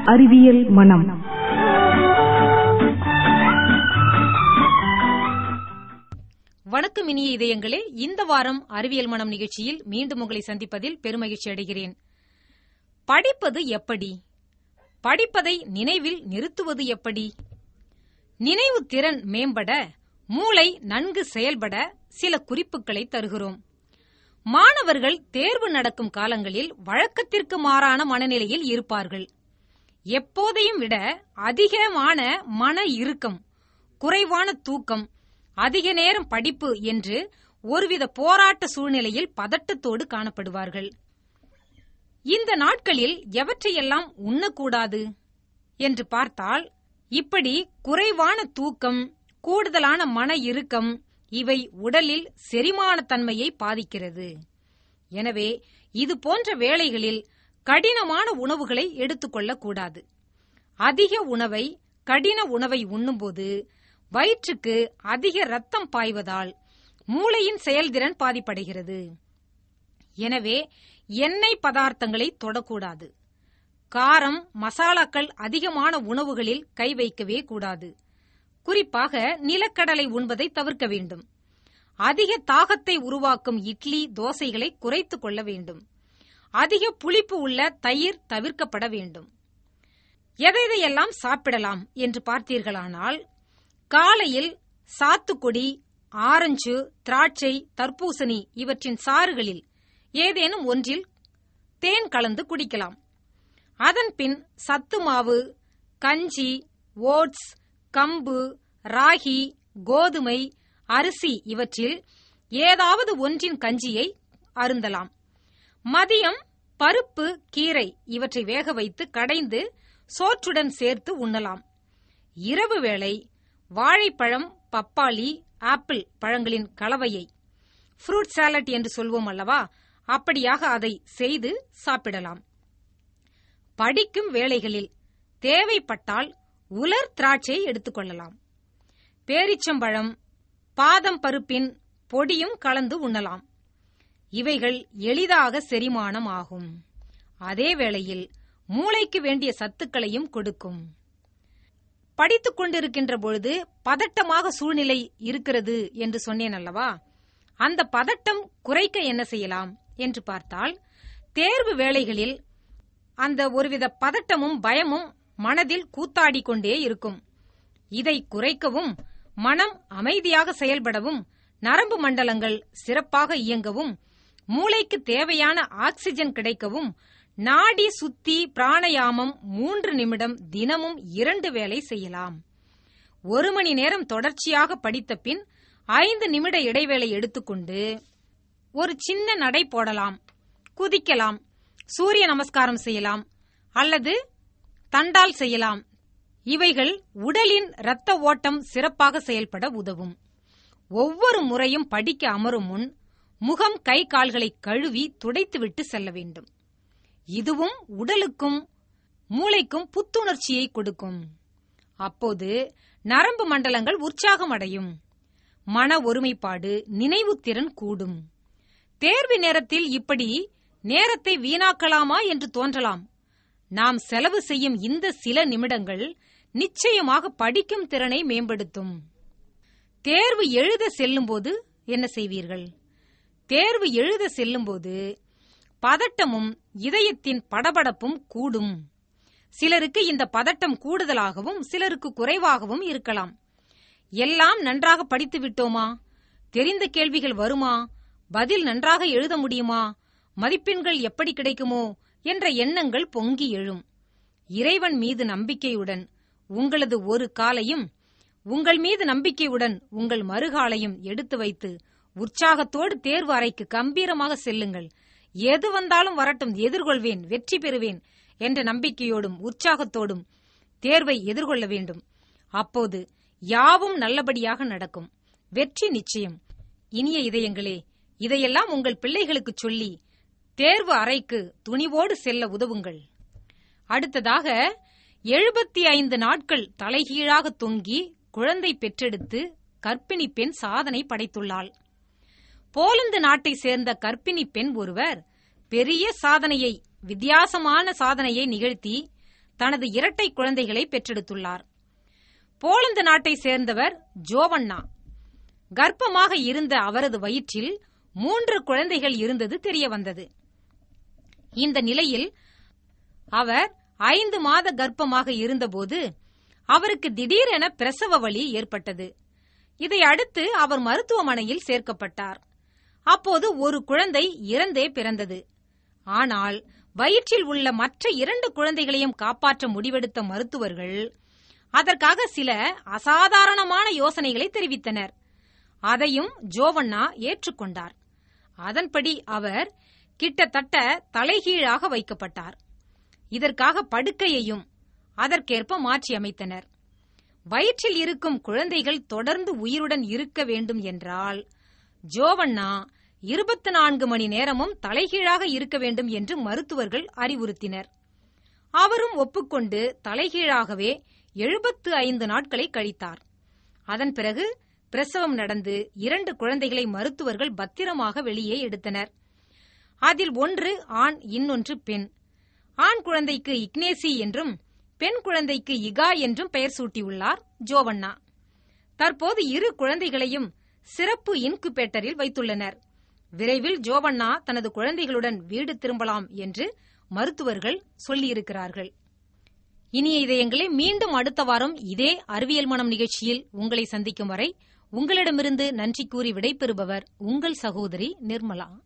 அறிவியல் மனம் வணக்கம் இனிய இதயங்களே இந்த வாரம் அறிவியல் மனம் நிகழ்ச்சியில் மீண்டும் உங்களை சந்திப்பதில் பெருமகிழ்ச்சி அடைகிறேன் படிப்பது எப்படி படிப்பதை நினைவில் நிறுத்துவது எப்படி நினைவு திறன் மேம்பட மூளை நன்கு செயல்பட சில குறிப்புகளை தருகிறோம் மாணவர்கள் தேர்வு நடக்கும் காலங்களில் வழக்கத்திற்கு மாறான மனநிலையில் இருப்பார்கள் எப்போதையும் விட அதிகமான மன இறுக்கம் குறைவான தூக்கம் அதிக நேரம் படிப்பு என்று ஒருவித போராட்ட சூழ்நிலையில் பதட்டத்தோடு காணப்படுவார்கள் இந்த நாட்களில் எவற்றையெல்லாம் உண்ணக்கூடாது என்று பார்த்தால் இப்படி குறைவான தூக்கம் கூடுதலான மன இறுக்கம் இவை உடலில் செரிமான தன்மையை பாதிக்கிறது எனவே இது போன்ற வேளைகளில் கடினமான உணவுகளை எடுத்துக்கொள்ளக்கூடாது அதிக உணவை கடின உணவை உண்ணும்போது வயிற்றுக்கு அதிக ரத்தம் பாய்வதால் மூளையின் செயல்திறன் பாதிப்படைகிறது எனவே எண்ணெய் பதார்த்தங்களை தொடக்கூடாது காரம் மசாலாக்கள் அதிகமான உணவுகளில் கை வைக்கவே கூடாது குறிப்பாக நிலக்கடலை உண்பதை தவிர்க்க வேண்டும் அதிக தாகத்தை உருவாக்கும் இட்லி தோசைகளை குறைத்துக் கொள்ள வேண்டும் அதிக புளிப்பு உள்ள தயிர் தவிர்க்கப்பட வேண்டும் எதையெல்லாம் சாப்பிடலாம் என்று பார்த்தீர்களானால் காலையில் சாத்துக்குடி ஆரஞ்சு திராட்சை தர்பூசணி இவற்றின் சாறுகளில் ஏதேனும் ஒன்றில் தேன் கலந்து குடிக்கலாம் அதன்பின் சத்து மாவு கஞ்சி ஓட்ஸ் கம்பு ராகி கோதுமை அரிசி இவற்றில் ஏதாவது ஒன்றின் கஞ்சியை அருந்தலாம் மதியம் பருப்பு கீரை இவற்றை வேக வைத்து கடைந்து சோற்றுடன் சேர்த்து உண்ணலாம் இரவு வேளை வாழைப்பழம் பப்பாளி ஆப்பிள் பழங்களின் கலவையை ஃப்ரூட் சாலட் என்று சொல்வோம் அல்லவா அப்படியாக அதை செய்து சாப்பிடலாம் படிக்கும் வேளைகளில் தேவைப்பட்டால் உலர் திராட்சை எடுத்துக்கொள்ளலாம் பேரிச்சம்பழம் பாதம் பருப்பின் பொடியும் கலந்து உண்ணலாம் இவைகள் எளிதாக செரிமானம் ஆகும் அதே வேளையில் மூளைக்கு வேண்டிய சத்துக்களையும் கொடுக்கும் படித்துக் கொண்டிருக்கின்ற பொழுது பதட்டமாக சூழ்நிலை இருக்கிறது என்று சொன்னேன் அல்லவா அந்த பதட்டம் குறைக்க என்ன செய்யலாம் என்று பார்த்தால் தேர்வு வேளைகளில் அந்த ஒருவித பதட்டமும் பயமும் மனதில் கூத்தாடி கொண்டே இருக்கும் இதை குறைக்கவும் மனம் அமைதியாக செயல்படவும் நரம்பு மண்டலங்கள் சிறப்பாக இயங்கவும் மூளைக்கு தேவையான ஆக்சிஜன் கிடைக்கவும் நாடி சுத்தி பிராணயாமம் மூன்று நிமிடம் தினமும் இரண்டு வேளை செய்யலாம் ஒரு மணி நேரம் தொடர்ச்சியாக படித்த பின் ஐந்து நிமிட இடைவேளை எடுத்துக்கொண்டு ஒரு சின்ன நடை போடலாம் குதிக்கலாம் சூரிய நமஸ்காரம் செய்யலாம் அல்லது தண்டால் செய்யலாம் இவைகள் உடலின் இரத்த ஓட்டம் சிறப்பாக செயல்பட உதவும் ஒவ்வொரு முறையும் படிக்க அமரும் முன் முகம் கை கால்களை கழுவி துடைத்துவிட்டு செல்ல வேண்டும் இதுவும் உடலுக்கும் மூளைக்கும் புத்துணர்ச்சியை கொடுக்கும் அப்போது நரம்பு மண்டலங்கள் உற்சாகம் அடையும் மன ஒருமைப்பாடு நினைவுத்திறன் கூடும் தேர்வு நேரத்தில் இப்படி நேரத்தை வீணாக்கலாமா என்று தோன்றலாம் நாம் செலவு செய்யும் இந்த சில நிமிடங்கள் நிச்சயமாக படிக்கும் திறனை மேம்படுத்தும் தேர்வு எழுத செல்லும்போது என்ன செய்வீர்கள் தேர்வு எழுத செல்லும்போது பதட்டமும் இதயத்தின் படபடப்பும் கூடும் சிலருக்கு இந்த பதட்டம் கூடுதலாகவும் சிலருக்கு குறைவாகவும் இருக்கலாம் எல்லாம் நன்றாக படித்து விட்டோமா தெரிந்த கேள்விகள் வருமா பதில் நன்றாக எழுத முடியுமா மதிப்பெண்கள் எப்படி கிடைக்குமோ என்ற எண்ணங்கள் பொங்கி எழும் இறைவன் மீது நம்பிக்கையுடன் உங்களது ஒரு காலையும் உங்கள் மீது நம்பிக்கையுடன் உங்கள் மறுகாலையும் எடுத்து வைத்து உற்சாகத்தோடு தேர்வு அறைக்கு கம்பீரமாக செல்லுங்கள் எது வந்தாலும் வரட்டும் எதிர்கொள்வேன் வெற்றி பெறுவேன் என்ற நம்பிக்கையோடும் உற்சாகத்தோடும் தேர்வை எதிர்கொள்ள வேண்டும் அப்போது யாவும் நல்லபடியாக நடக்கும் வெற்றி நிச்சயம் இனிய இதயங்களே இதையெல்லாம் உங்கள் பிள்ளைகளுக்கு சொல்லி தேர்வு அறைக்கு துணிவோடு செல்ல உதவுங்கள் அடுத்ததாக எழுபத்தி ஐந்து நாட்கள் தலைகீழாக தொங்கி குழந்தை பெற்றெடுத்து கர்ப்பிணி பெண் சாதனை படைத்துள்ளாள் போலந்து நாட்டை சேர்ந்த கர்ப்பிணி பெண் ஒருவர் பெரிய சாதனையை வித்தியாசமான சாதனையை நிகழ்த்தி தனது இரட்டை குழந்தைகளை பெற்றெடுத்துள்ளார் போலந்து நாட்டை சேர்ந்தவர் ஜோவண்ணா கர்ப்பமாக இருந்த அவரது வயிற்றில் மூன்று குழந்தைகள் இருந்தது தெரிய வந்தது இந்த நிலையில் அவர் ஐந்து மாத கர்ப்பமாக இருந்தபோது அவருக்கு திடீரென பிரசவ வலி ஏற்பட்டது இதை அடுத்து அவர் மருத்துவமனையில் சேர்க்கப்பட்டார் அப்போது ஒரு குழந்தை இறந்தே பிறந்தது ஆனால் வயிற்றில் உள்ள மற்ற இரண்டு குழந்தைகளையும் காப்பாற்ற முடிவெடுத்த மருத்துவர்கள் அதற்காக சில அசாதாரணமான யோசனைகளை தெரிவித்தனர் அதையும் ஜோவண்ணா ஏற்றுக்கொண்டார் அதன்படி அவர் கிட்டத்தட்ட தலைகீழாக வைக்கப்பட்டார் இதற்காக படுக்கையையும் அதற்கேற்ப மாற்றி அமைத்தனர் வயிற்றில் இருக்கும் குழந்தைகள் தொடர்ந்து உயிருடன் இருக்க வேண்டும் என்றால் ஜோவண்ணா இருபத்தி நான்கு மணி நேரமும் தலைகீழாக இருக்க வேண்டும் என்று மருத்துவர்கள் அறிவுறுத்தினர் அவரும் ஒப்புக்கொண்டு தலைகீழாகவே எழுபத்து ஐந்து நாட்களை கழித்தார் அதன் பிறகு பிரசவம் நடந்து இரண்டு குழந்தைகளை மருத்துவர்கள் பத்திரமாக வெளியே எடுத்தனர் அதில் ஒன்று ஆண் இன்னொன்று பெண் ஆண் குழந்தைக்கு இக்னேசி என்றும் பெண் குழந்தைக்கு இகா என்றும் பெயர் சூட்டியுள்ளார் ஜோவண்ணா தற்போது இரு குழந்தைகளையும் சிறப்பு இன்குபேட்டரில் வைத்துள்ளனர் விரைவில் ஜோவண்ணா தனது குழந்தைகளுடன் வீடு திரும்பலாம் என்று மருத்துவர்கள் சொல்லியிருக்கிறார்கள் இனிய இதயங்களே மீண்டும் அடுத்த வாரம் இதே அறிவியல் மனம் நிகழ்ச்சியில் உங்களை சந்திக்கும் வரை உங்களிடமிருந்து நன்றி கூறி விடைபெறுபவர் உங்கள் சகோதரி நிர்மலா